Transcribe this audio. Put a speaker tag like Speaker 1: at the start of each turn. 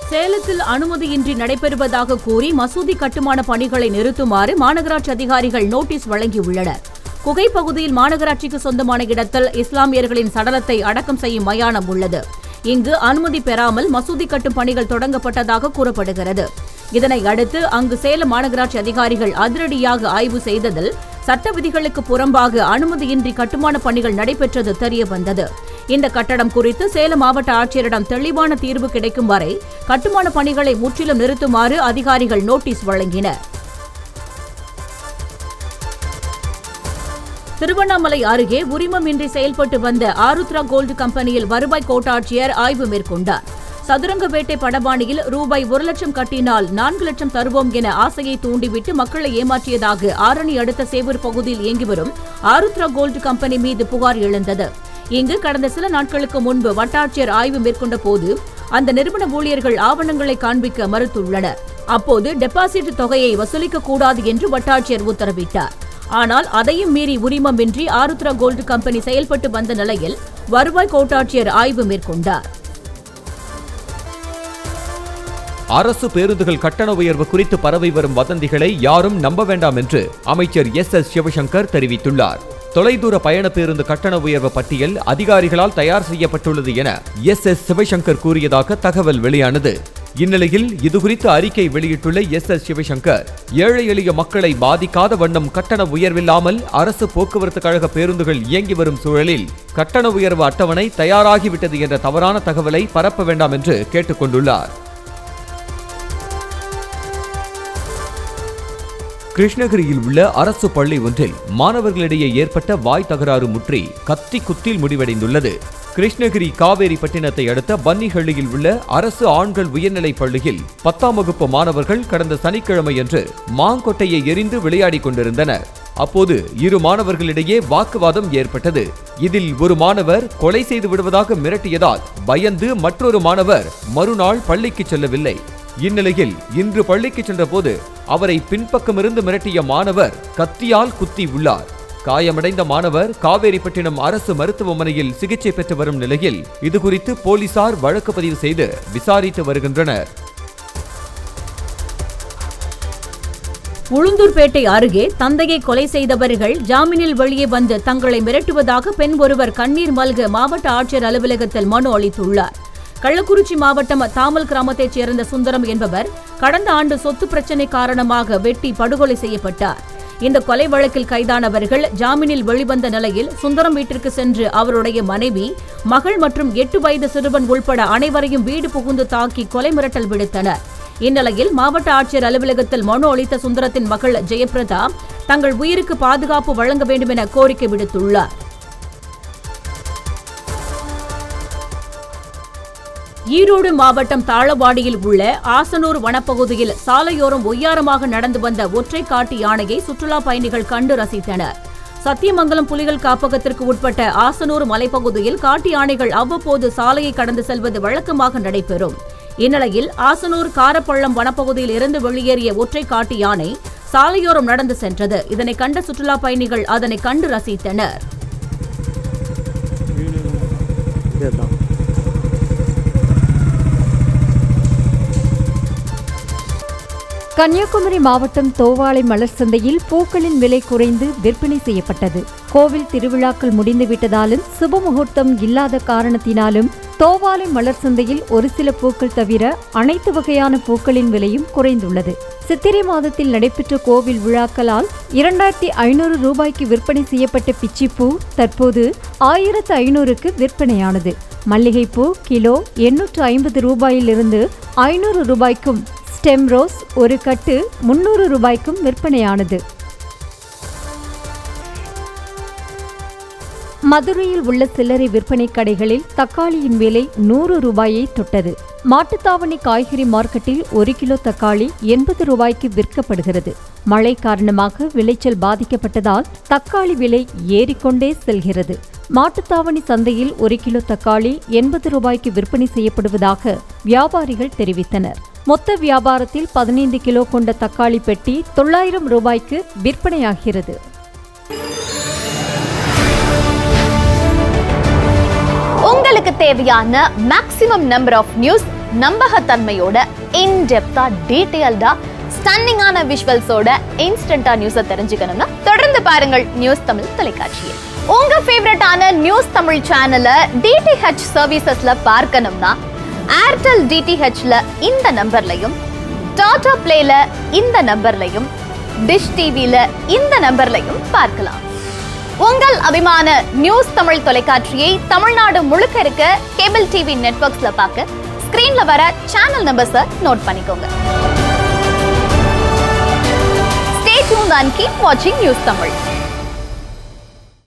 Speaker 1: சேலத்தில் அனுமதியின்றி நடைபெறுவதாக கூறி மசூதி கட்டுமான பணிகளை நிறுத்துமாறு மாநகராட்சி அதிகாரிகள் நோட்டீஸ் வழங்கியுள்ளனர் குகை பகுதியில் மாநகராட்சிக்கு சொந்தமான இடத்தில் இஸ்லாமியர்களின் சடலத்தை அடக்கம் செய்யும் மயானம் உள்ளது இங்கு அனுமதி பெறாமல் மசூதி கட்டும் பணிகள் தொடங்கப்பட்டதாக கூறப்படுகிறது இதனை அடுத்து அங்கு சேலம் மாநகராட்சி அதிகாரிகள் அதிரடியாக ஆய்வு செய்ததில் சட்ட விதிகளுக்கு புறம்பாக அனுமதியின்றி கட்டுமான பணிகள் நடைபெற்றது தெரியவந்தது இந்த கட்டடம் குறித்து சேலம் மாவட்ட ஆட்சியரிடம் தெளிவான தீர்வு கிடைக்கும் வரை கட்டுமான பணிகளை முற்றிலும் நிறுத்துமாறு அதிகாரிகள் நோட்டீஸ் வழங்கினர் திருவண்ணாமலை அருகே உரிமமின்றி செயல்பட்டு வந்த ஆருத்ரா கோல்டு கம்பெனியில் வருவாய் கோட்டாட்சியர் ஆய்வு மேற்கொண்டார் சதுரங்கவேட்டை படபாணியில் ரூபாய் ஒரு லட்சம் கட்டினால் நான்கு லட்சம் தருவோம் என ஆசையை தூண்டிவிட்டு மக்களை ஏமாற்றியதாக ஆரணி அடுத்த சேவூர் பகுதியில் இயங்கி வரும் ஆருத்ரா கோல்டு கம்பெனி மீது புகார் எழுந்தது இங்கு கடந்த சில நாட்களுக்கு முன்பு வட்டாட்சியர் ஆய்வு மேற்கொண்ட போது அந்த நிறுவன ஊழியர்கள் ஆவணங்களை காண்பிக்க மறுத்துள்ளனர் அப்போது டெபாசிட் தொகையை வசூலிக்க கூடாது என்று வட்டாட்சியர் உத்தரவிட்டார் ஆனால் அதையும் மீறி உரிமமின்றி ஆருத்ரா கோல்டு கம்பெனி செயல்பட்டு வந்த நிலையில் வருவாய் கோட்டாட்சியர் ஆய்வு மேற்கொண்டார்
Speaker 2: அரசு பேருந்துகள் கட்டண உயர்வு குறித்து பரவி வரும் வதந்திகளை யாரும் நம்ப வேண்டாம் என்று அமைச்சர் எஸ் எஸ் சிவசங்கர் தெரிவித்துள்ளார் தொலைதூர பயண பேருந்து கட்டண உயர்வு பட்டியல் அதிகாரிகளால் தயார் செய்யப்பட்டுள்ளது என எஸ் எஸ் சிவசங்கர் கூறியதாக தகவல் வெளியானது இந்நிலையில் இதுகுறித்து அறிக்கை வெளியிட்டுள்ள எஸ் எஸ் சிவசங்கர் ஏழை எளிய மக்களை பாதிக்காத வண்ணம் கட்டண உயர்வில்லாமல் அரசு போக்குவரத்து கழக பேருந்துகள் இயங்கி வரும் சூழலில் கட்டண உயர்வு அட்டவணை தயாராகிவிட்டது என்ற தவறான தகவலை பரப்ப வேண்டாம் என்று கேட்டுக்கொண்டுள்ளார் கிருஷ்ணகிரியில் உள்ள அரசு பள்ளி ஒன்றில் மாணவர்களிடையே ஏற்பட்ட வாய் தகராறு முற்றி கத்தி குத்தில் முடிவடைந்துள்ளது கிருஷ்ணகிரி காவேரி பட்டினத்தை அடுத்த பன்னிஹள்ளியில் உள்ள அரசு ஆண்கள் உயர்நிலைப் பள்ளியில் பத்தாம் வகுப்பு மாணவர்கள் கடந்த சனிக்கிழமையன்று மாங்கொட்டையை எரிந்து விளையாடிக் கொண்டிருந்தனர் அப்போது இரு மாணவர்களிடையே வாக்குவாதம் ஏற்பட்டது இதில் ஒரு மாணவர் கொலை செய்து விடுவதாக மிரட்டியதால் பயந்து மற்றொரு மாணவர் மறுநாள் பள்ளிக்கு செல்லவில்லை இந்நிலையில் இன்று பள்ளிக்கு சென்றபோது அவரை பின்பக்கமிருந்து மிரட்டிய மாணவர் கத்தியால் குத்தி உள்ளார் காயமடைந்த மாணவர் காவேரிப்பட்டினம் அரசு மருத்துவமனையில் சிகிச்சை பெற்று வரும் நிலையில் இதுகுறித்து போலீசார் வழக்கு பதிவு செய்து விசாரித்து வருகின்றனர்
Speaker 1: உளுந்தூர்பேட்டை அருகே தந்தையை கொலை செய்தவர்கள் ஜாமீனில் வெளியே வந்து தங்களை மிரட்டுவதாக பெண் ஒருவர் கண்ணீர் மல்க மாவட்ட ஆட்சியர் அலுவலகத்தில் மனு அளித்துள்ளார் கள்ளக்குறிச்சி மாவட்டம் தாமல் கிராமத்தைச் சேர்ந்த சுந்தரம் என்பவர் கடந்த ஆண்டு சொத்து பிரச்சினை காரணமாக வெட்டி படுகொலை செய்யப்பட்டார் இந்த கொலை வழக்கில் கைதானவர்கள் ஜாமீனில் வெளிவந்த நிலையில் சுந்தரம் வீட்டிற்கு சென்று அவருடைய மனைவி மகள் மற்றும் எட்டு வயது சிறுவன் உள்பட அனைவரையும் வீடு புகுந்து தாக்கி கொலை மிரட்டல் விடுத்தனர் இந்நிலையில் மாவட்ட ஆட்சியர் அலுவலகத்தில் மனு அளித்த சுந்தரத்தின் மகள் ஜெயபிரதா தங்கள் உயிருக்கு பாதுகாப்பு வழங்க வேண்டும் என கோரிக்கை விடுத்துள்ளார் ஈரோடு மாவட்டம் தாளவாடியில் உள்ள ஆசனூர் வனப்பகுதியில் சாலையோரம் ஒய்யாரமாக நடந்து வந்த ஒற்றை காட்டு யானையை சுற்றுலா பயணிகள் கண்டு ரசித்தனர் சத்தியமங்கலம் புலிகள் காப்பகத்திற்கு உட்பட்ட ஆசனூர் மலைப்பகுதியில் காட்டு யானைகள் அவ்வப்போது சாலையை கடந்து செல்வது வழக்கமாக நடைபெறும் இந்நிலையில் ஆசனூர் காரப்பள்ளம் வனப்பகுதியில் இருந்து வெளியேறிய ஒற்றை காட்டு யானை சாலையோரம் நடந்து சென்றது இதனை கண்ட சுற்றுலா பயணிகள் அதனை கண்டு ரசித்தனர்
Speaker 3: கன்னியாகுமரி மாவட்டம் தோவாளை மலர் சந்தையில் பூக்களின் விலை குறைந்து விற்பனை செய்யப்பட்டது கோவில் திருவிழாக்கள் முடிந்துவிட்டதாலும் சுப முகூர்த்தம் இல்லாத காரணத்தினாலும் தோவாளை மலர் சந்தையில் ஒரு சில பூக்கள் தவிர அனைத்து வகையான பூக்களின் விலையும் குறைந்துள்ளது சித்திரை மாதத்தில் நடைபெற்ற கோவில் விழாக்களால் இரண்டாயிரத்தி ஐநூறு ரூபாய்க்கு விற்பனை செய்யப்பட்ட பிச்சிப்பூ தற்போது ஆயிரத்து ஐநூறுக்கு விற்பனையானது மல்லிகைப்பூ கிலோ எண்ணூற்று ஐம்பது ரூபாயிலிருந்து ஐநூறு ரூபாய்க்கும் ஸ்டெம் ரோஸ் ஒரு கட்டு முன்னூறு ரூபாய்க்கும் விற்பனையானது மதுரையில் உள்ள சில்லறை விற்பனை கடைகளில் தக்காளியின் விலை நூறு ரூபாயை தொட்டது மாட்டுத்தாவணி காய்கறி மார்க்கெட்டில் ஒரு கிலோ தக்காளி எண்பது ரூபாய்க்கு விற்கப்படுகிறது மழை காரணமாக விளைச்சல் பாதிக்கப்பட்டதால் தக்காளி விலை ஏறிக்கொண்டே செல்கிறது மாட்டுத்தாவணி சந்தையில் ஒரு கிலோ தக்காளி எண்பது ரூபாய்க்கு விற்பனை செய்யப்படுவதாக வியாபாரிகள் தெரிவித்தனர் மொத்த வியாபாரத்தில் பதினைந்து கிலோ கொண்ட தக்காளி பெட்டி தொள்ளாயிரம் ரூபாய்க்கு விற்பனையாகிறது
Speaker 4: உங்களுக்கு தேவையான மேக்ஸிமம் நம்பர் ஆஃப் நியூஸ் நம்பகத்தன்மையோட இன்டெப்தா டீடைல்டா ஸ்டன்னிங்கான விஷுவல்ஸோட இன்ஸ்டன்டா நியூஸை தெரிஞ்சுக்கணும்னா தொடர்ந்து பாருங்கள் நியூஸ் தமிழ் தொலைக்காட்சியை உங்க ஃபேவரட்டான நியூஸ் தமிழ் சேனலை டிடிஹெச் சர்வீசஸ்ல பார்க்கணும்னா ஏர்டெல் டிடிஹெச்ல இந்த நம்பர்லையும் டாடா பிளேல இந்த நம்பர்லையும் டிஷ் டிவில இந்த நம்பர்லையும் பார்க்கலாம் உங்கள் அபிமான நியூஸ் தமிழ் தொலைக்காட்சியை தமிழ்நாடு முழுக்க இருக்க கேபிள் டிவி நெட்வொர்க்ஸ்ல பார்க்க ஸ்கிரீன்ல வர சேனல் நம்பர்ஸை நோட் பண்ணிக்கோங்க ஸ்டே டியூன் அண்ட் கீப் வாட்சிங் நியூஸ் தமிழ்